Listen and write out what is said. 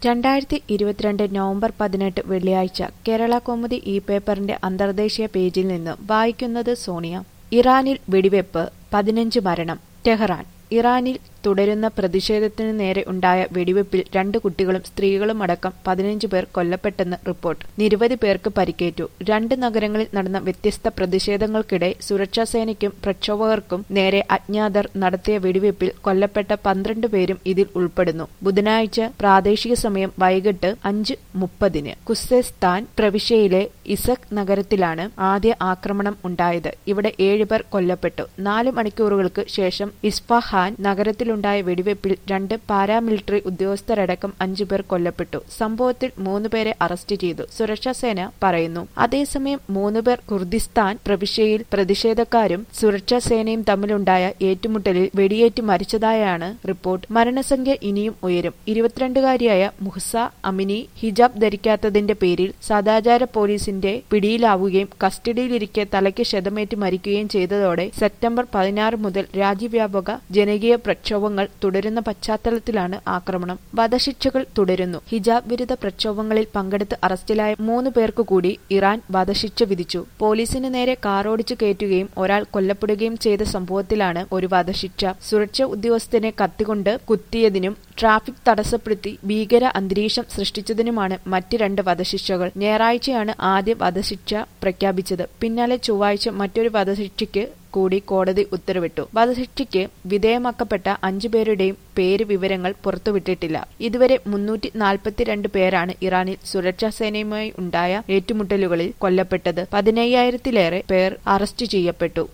രണ്ടായിരത്തി ഇരുപത്തിരണ്ട് നവംബർ പതിനെട്ട് വെള്ളിയാഴ്ച കേരള കൗമുദി ഈ പേപ്പറിന്റെ അന്തർദേശീയ പേജിൽ നിന്ന് വായിക്കുന്നത് സോണിയ ഇറാനിൽ വെടിവെപ്പ് പതിനഞ്ച് മരണം ടെഹ്റാൻ ഇറാനിൽ തുടരുന്ന പ്രതിഷേധത്തിനു നേരെ ഉണ്ടായ വെടിവെപ്പിൽ രണ്ട് കുട്ടികളും സ്ത്രീകളും അടക്കം പതിനഞ്ച് പേർ കൊല്ലപ്പെട്ടെന്ന് റിപ്പോർട്ട് നിരവധി പേർക്ക് പരിക്കേറ്റു രണ്ട് നഗരങ്ങളിൽ നടന്ന വ്യത്യസ്ത പ്രതിഷേധങ്ങൾക്കിടെ സുരക്ഷാസേനയ്ക്കും പ്രക്ഷോഭകർക്കും നേരെ അജ്ഞാതർ നടത്തിയ വെടിവെപ്പിൽ കൊല്ലപ്പെട്ട പന്ത്രണ്ട് പേരും ഇതിൽ ഉൾപ്പെടുന്നു ബുധനാഴ്ച പ്രാദേശിക സമയം വൈകിട്ട് അഞ്ച് മുപ്പതിന് കുസ്സെസ്ഥാൻ പ്രവിശ്യയിലെ ഇസക് നഗരത്തിലാണ് ആദ്യ ആക്രമണം ഉണ്ടായത് ഇവിടെ ഏഴുപേർ കൊല്ലപ്പെട്ടു നാല് മണിക്കൂറുകൾക്ക് ശേഷം ഇസ്ഫഹാൻ നഗരത്തിലുണ്ടായ വെടിവെപ്പിൽ രണ്ട് പാരാമിലിറ്ററി ഉദ്യോഗസ്ഥരടക്കം അഞ്ചുപേർ കൊല്ലപ്പെട്ടു സംഭവത്തിൽ മൂന്നുപേരെ അറസ്റ്റ് ചെയ്തു സുരക്ഷാസേന പറയുന്നു അതേസമയം മൂന്നുപേർ കുർദിസ്ഥാൻ പ്രവിശ്യയിൽ പ്രതിഷേധക്കാരും സുരക്ഷാസേനയും തമ്മിലുണ്ടായ ഏറ്റുമുട്ടലിൽ വെടിയേറ്റ് മരിച്ചതായാണ് റിപ്പോർട്ട് മരണസംഖ്യ ഇനിയും ഉയരും ഇരുപത്തിരണ്ടുകാരിയായ മുഹ്സ അമിനി ഹിജാബ് ധരിക്കാത്തതിന്റെ പേരിൽ സദാചാര പോലീസിന്റെ പിടിയിലാവുകയും കസ്റ്റഡിയിലിരിക്കെ തലയ്ക്ക് ക്ഷതമേറ്റ് മരിക്കുകയും ചെയ്തതോടെ സെപ്റ്റംബർ പതിനാറ് മുതൽ രാജ്യവ്യാപക ജനകീയ പ്രക്ഷോഭങ്ങൾ തുടരുന്ന പശ്ചാത്തലത്തിലാണ് ആക്രമണം വധശിക്ഷകൾ തുടരുന്നു ഹിജാബ് വിരുദ്ധ പ്രക്ഷോഭങ്ങളിൽ പങ്കെടുത്ത് അറസ്റ്റിലായ മൂന്ന് പേർക്കു കൂടി ഇറാൻ വധശിക്ഷ വിധിച്ചു പോലീസിന് നേരെ കാറോടിച്ചു കയറ്റുകയും ഒരാൾ കൊല്ലപ്പെടുകയും ചെയ്ത സംഭവത്തിലാണ് ഒരു വധശിക്ഷ സുരക്ഷാ ഉദ്യോഗസ്ഥനെ കത്തികൊണ്ട് കുത്തിയതിനും ട്രാഫിക് തടസ്സപ്പെടുത്തി ഭീകര അന്തരീക്ഷം സൃഷ്ടിച്ചതിനുമാണ് മറ്റ് രണ്ട് വധശിക്ഷകൾ ഞായറാഴ്ചയാണ് ആദ്യ വധശിക്ഷ പ്രഖ്യാപിച്ചത് പിന്നാലെ ചൊവ്വാഴ്ച മറ്റൊരു വധശിക്ഷയ്ക്ക് കൂടി കോടതി ഉത്തരവിട്ടു വധശിക്ഷയ്ക്ക് വിധേയമാക്കപ്പെട്ട അഞ്ചുപേരുടെയും പേര് വിവരങ്ങൾ പുറത്തുവിട്ടിട്ടില്ല ഇതുവരെ മുന്നൂറ്റി നാൽപ്പത്തിരണ്ട് പേരാണ് ഇറാനിൽ സുരക്ഷാ സേനയുമായി ഉണ്ടായ ഏറ്റുമുട്ടലുകളിൽ കൊല്ലപ്പെട്ടത് പതിനയ്യായിരത്തിലേറെ പേർ അറസ്റ്റ് ചെയ്യപ്പെട്ടു